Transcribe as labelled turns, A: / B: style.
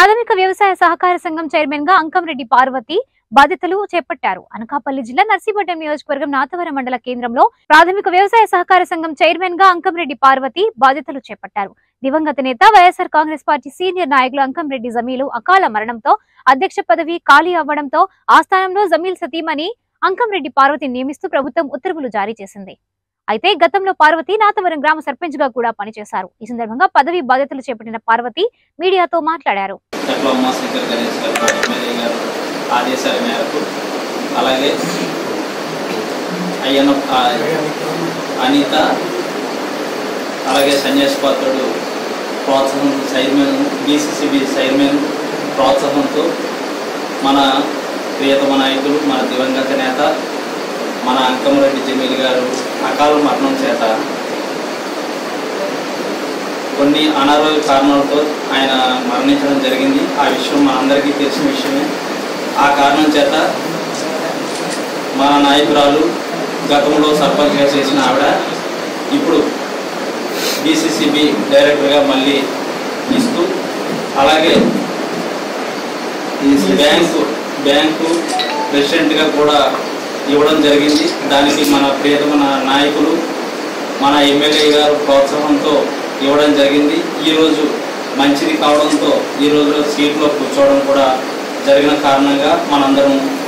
A: ప్రాథమిక వ్యవసాయ సహకార సంఘం చైర్మన్ గా అంకంరెడ్డి పార్వతి బాధ్యతలు చేపట్టారు అనకాపల్లి జిల్లా నర్సీపట్నం నియోజకవర్గం నాతవరం మండల కేంద్రంలో ప్రాథమిక వ్యవసాయ సహకార సంఘం చైర్మన్ గా అంకంరెడ్డి పార్వతి బాధ్యతలు చేపట్టారు దివంగత నేత వైఎస్ఆర్ కాంగ్రెస్ పార్టీ సీనియర్ నాయకులు అంకంరెడ్డి జమీలు అకాల మరణంతో అధ్యక్ష పదవి ఖాళీ అవ్వడంతో ఆ స్థానంలో జమీల్ సతీమణి అంకంరెడ్డి పార్వతి నియమిస్తూ ప్రభుత్వం ఉత్తర్వులు జారీ చేసింది అయితే గతంలో పార్వతి నాతవరం గ్రామ సర్పంచ్ గా కూడా పనిచేశారు ఈ సందర్భంగా పదవి బాధ్యతలు చేపట్టిన పార్వతి మీడియాతో మాట్లాడారు
B: చట్ల ఉమాశంకర్ గణేష్ గారు మా ఎమ్మెల్యే గారు ఆదేశాల మేరకు అలాగే అయ్యన్న ఆ, అనిత అలాగే సన్యాసి పాత్రుడు ప్రోత్సాహం చైర్మన్ బీసీసీబీ చైర్మన్ ప్రోత్సాహంతో మన ప్రియతమ నాయకులు మన దివంగత నేత మన అంకమరెడ్డి జమీల్ గారు అకాల మరణం చేత కొన్ని అనారోగ్య కారణాలతో ఆయన మరణించడం జరిగింది ఆ విషయం మనందరికీ తెలిసిన విషయమే ఆ కారణం చేత మన నాయకురాలు గతంలో సర్పంచ్గా చేసిన ఆవిడ ఇప్పుడు బీసీసీబీ డైరెక్టర్గా మళ్ళీ ఇస్తూ అలాగే ఈ బ్యాంకు బ్యాంకు ప్రెసిడెంట్గా కూడా ఇవ్వడం జరిగింది దానికి మన ప్రియతమ నాయకులు మన ఎమ్మెల్యే గారు ప్రోత్సాహంతో ఇవ్వడం జరిగింది ఈరోజు మంచిది కావడంతో ఈరోజు సీట్లో కూర్చోవడం కూడా జరిగిన కారణంగా మనందరం